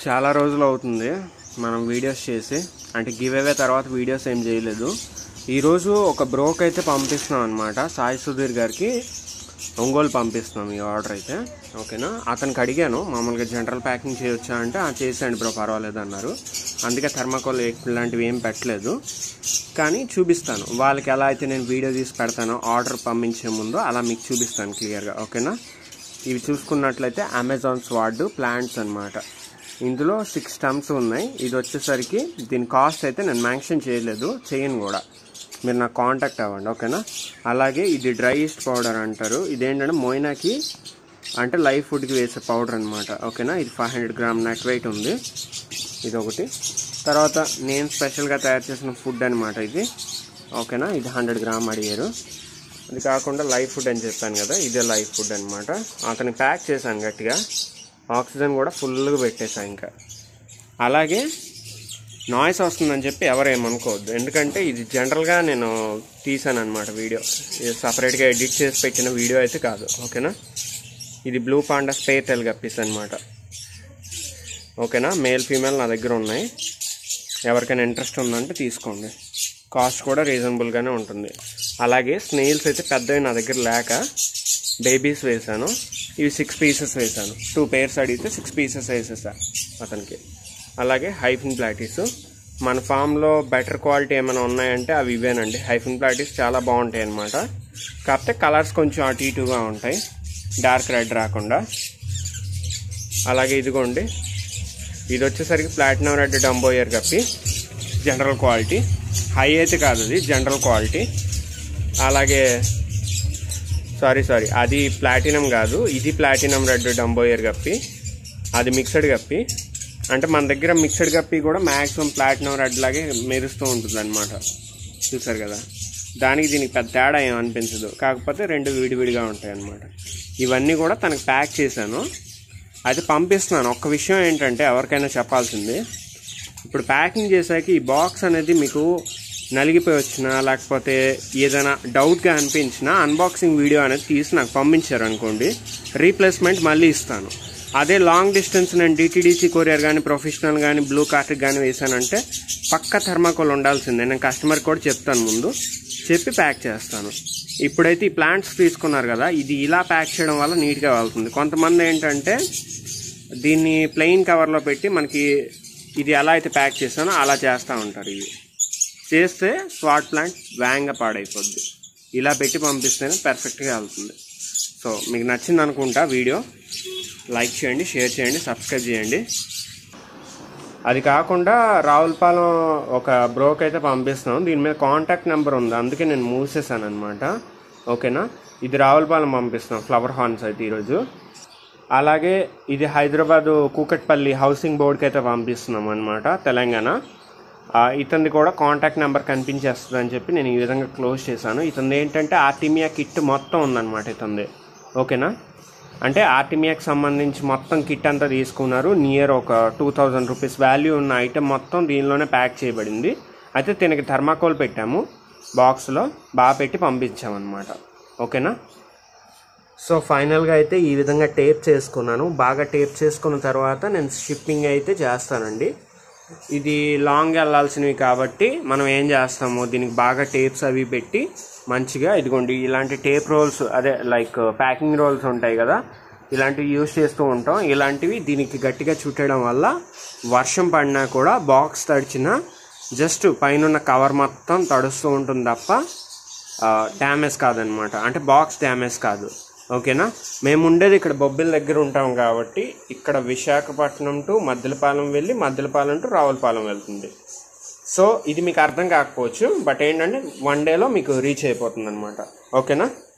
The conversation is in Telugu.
చాలా రోజులు అవుతుంది మనం వీడియోస్ చేసి అంటే గివ్ అవే తర్వాత వీడియోస్ ఏం చేయలేదు ఈరోజు ఒక బ్రోక్ అయితే పంపిస్తున్నాం అనమాట సాయి సుధీర్ గారికి ఒంగోలు పంపిస్తున్నాం ఈ ఆర్డర్ అయితే ఓకేనా అతనికి అడిగాను మామూలుగా జనరల్ ప్యాకింగ్ చేయొచ్చా అంటే "ఆ, చేసేయండి బ్రో పర్వాలేదు అన్నారు అందుకే థర్మాకోల్ ఇలాంటివి ఏం పెట్టలేదు కానీ చూపిస్తాను వాళ్ళకి ఎలా అయితే నేను వీడియో తీసి పెడతానో ఆర్డర్ పంపించే ముందు అలా మీకు చూపిస్తాను క్లియర్గా ఓకేనా ఇవి చూసుకున్నట్లయితే అమెజాన్ స్వాడ్ ప్లాంట్స్ అన్నమాట ఇందులో సిక్స్ టమ్స్ ఉన్నాయి ఇది వచ్చేసరికి దీని కాస్ట్ అయితే నేను మ్యాన్షన్ చేయలేదు చేయను కూడా మీరు నాకు కాంటాక్ట్ అవ్వండి ఓకేనా అలాగే ఇది డ్రై ఈస్ట్ పౌడర్ అంటారు ఇదేంటంటే మోయినాకి అంటే లైఫ్ ఫుడ్కి వేసే పౌడర్ అనమాట ఓకేనా ఇది five hundred gram net weight ఉంది ఇది ఒకటి తర్వాత నేను స్పెషల్గా తయారు చేసిన ఫుడ్ అనమాట ఇది ఓకేనా ఇది హండ్రెడ్ గ్రామ్ అడిగారు అది కాకుండా లైఫ్ ఫుడ్ అని చెప్పాను కదా ఇదే లైఫ్ ఫుడ్ అనమాట అతను ప్యాక్ చేశాను గట్టిగా ఆక్సిజన్ కూడా ఫుల్గా పెట్టేశాను ఇంకా అలాగే నాయిస్ వస్తుందని చెప్పి ఎవరు ఏమనుకోవద్దు ఎందుకంటే ఇది జనరల్గా నేను తీసాను అనమాట వీడియో ఇది సపరేట్గా ఎడిట్ చేసి పెట్టిన వీడియో అయితే కాదు ఓకేనా ఇది బ్లూ పాండా స్పే తెలగప్పీస్ అనమాట ఓకేనా మేల్ ఫీమేల్ నా దగ్గర ఉన్నాయి ఎవరికైనా ఇంట్రెస్ట్ ఉందంటే తీసుకోండి కాస్ట్ కూడా రీజనబుల్గానే ఉంటుంది అలాగే స్నేల్స్ అయితే పెద్దవి నా దగ్గర లేక బేబీస్ వేసాను ఇవి సిక్స్ పీసెస్ వేసాను టూ పేర్స్ అడిగితే సిక్స్ పీసెస్ వేసేసా అతనికి అలాగే హైఫిన్ ప్లాటీస్ మన ఫామ్లో బెటర్ క్వాలిటీ ఏమైనా ఉన్నాయంటే అవి ఇవేనండి హైఫిన్ ప్లాటీస్ చాలా బాగుంటాయి అన్నమాట కాకపోతే కలర్స్ కొంచెం అటు ఇటుగా ఉంటాయి డార్క్ రెడ్ రాకుండా అలాగే ఇదిగోండి ఇది వచ్చేసరికి ప్లాటినం రెడ్ డంబోయర్ కప్పి జనరల్ క్వాలిటీ హై అయితే కాదు అది జనరల్ క్వాలిటీ అలాగే సారీ సారీ అది ప్లాటినం కాదు ఇది ప్లాటినం రెడ్ డంబోయర్ కప్పి అది మిక్స్డ్ కప్పి అంటే మన దగ్గర మిక్స్డ్ కప్పి కూడా మ్యాక్సిమం ప్లాటినం రెడ్ లాగే మెరుస్తూ ఉంటుంది అనమాట చూసారు కదా దానికి దీనికి పెద్ద తేడా ఏం అనిపించదు కాకపోతే రెండు విడివిడిగా ఉంటాయి అన్నమాట ఇవన్నీ కూడా తనకు ప్యాక్ చేశాను అయితే పంపిస్తున్నాను ఒక్క విషయం ఏంటంటే ఎవరికైనా చెప్పాల్సింది ఇప్పుడు ప్యాకింగ్ చేశాక ఈ బాక్స్ అనేది మీకు నలిగిపోయి వచ్చినా లేకపోతే ఏదైనా డౌట్గా అనిపించినా అన్బాక్సింగ్ వీడియో అనేది తీసి నాకు పంపించారు అనుకోండి రీప్లేస్మెంట్ మళ్ళీ ఇస్తాను అదే లాంగ్ డిస్టెన్స్ నేను డిటీడీసీ కొరియర్ కానీ ప్రొఫెషనల్ కానీ బ్లూ కార్ట్ కానీ వేసానంటే పక్క థర్మాకోల్ ఉండాల్సిందే నేను కస్టమర్కి కూడా చెప్తాను ముందు చెప్పి ప్యాక్ చేస్తాను ఇప్పుడైతే ఈ ప్లాంట్స్ తీసుకున్నారు కదా ఇది ఇలా ప్యాక్ చేయడం వల్ల నీట్గా వెళ్తుంది కొంతమంది ఏంటంటే దీన్ని ప్లెయిన్ కవర్లో పెట్టి మనకి ఇది ఎలా అయితే ప్యాక్ చేస్తానో అలా చేస్తూ ఉంటారు ఇవి చేస్తే స్వాట్ ప్లాంట్ వేగంగా పాడైపోద్ది ఇలా పెట్టి పంపిస్తేనే పర్ఫెక్ట్గా వెళ్తుంది సో మీకు నచ్చింది అనుకుంటా వీడియో లైక్ చేయండి షేర్ చేయండి సబ్స్క్రైబ్ చేయండి అది కాకుండా రావులపాలెం ఒక బ్రోక్ అయితే పంపిస్తున్నాం దీని మీద కాంటాక్ట్ నెంబర్ ఉంది అందుకే నేను మూసేసాను అనమాట ఓకేనా ఇది రావులపాలెం పంపిస్తున్నాం ఫ్లవర్ హార్న్స్ అయితే ఈరోజు అలాగే ఇది హైదరాబాద్ కూకట్పల్లి హౌసింగ్ బోర్డ్కి అయితే పంపిస్తున్నాం అనమాట తెలంగాణ ఆ, ఇతనిది కూడా కాంటాక్ట్ నెంబర్ కనిపించేస్తుంది అని చెప్పి నేను ఈ విధంగా క్లోజ్ చేశాను ఇతనిది ఏంటంటే ఆర్టిమియా కిట్ మొత్తం ఉందన్నమాట ఇతనిది ఓకేనా అంటే ఆర్టిమియాకి సంబంధించి మొత్తం కిట్ అంతా తీసుకున్నారు నియర్ ఒక టూ థౌజండ్ రూపీస్ వాల్యూ ఉన్న ఐటెం మొత్తం దీనిలోనే ప్యాక్ చేయబడింది అయితే దీనికి థర్మాకోల్ పెట్టాము బాక్స్లో బాగా పెట్టి పంపించామన్నమాట ఓకేనా సో ఫైనల్గా అయితే ఈ విధంగా టేప్ చేసుకున్నాను బాగా టేప్ చేసుకున్న తర్వాత నేను షిప్పింగ్ అయితే చేస్తానండి ఇది లాంగ్ వెళ్ళాల్సినవి కాబట్టి మనం ఏం చేస్తాము దీనికి బాగా టేప్స్ అవి పెట్టి మంచిగా ఇదిగోండి ఇలాంటి టేప్ రోల్స్ అదే లైక్ ప్యాకింగ్ రోల్స్ ఉంటాయి కదా ఇలాంటివి యూజ్ చేస్తూ ఉంటాం ఇలాంటివి దీనికి గట్టిగా చుట్టడం వల్ల వర్షం పడినా కూడా బాక్స్ తడిచినా జస్ట్ పైన కవర్ మొత్తం తడుస్తూ ఉంటుంది తప్ప డ్యామేజ్ కాదనమాట అంటే బాక్స్ డ్యామేజ్ కాదు ఓకేనా మేము ఉండేది ఇక్కడ బొబ్బిల దగ్గర ఉంటాం కాబట్టి ఇక్కడ విశాఖపట్నం టు మద్దెలపాలెం వెళ్ళి మద్దెలపాలెం టు రావులపాలెం వెళ్తుంది సో ఇది మీకు అర్థం కాకపోవచ్చు బట్ ఏంటంటే వన్ డేలో మీకు రీచ్ అయిపోతుంది అనమాట ఓకేనా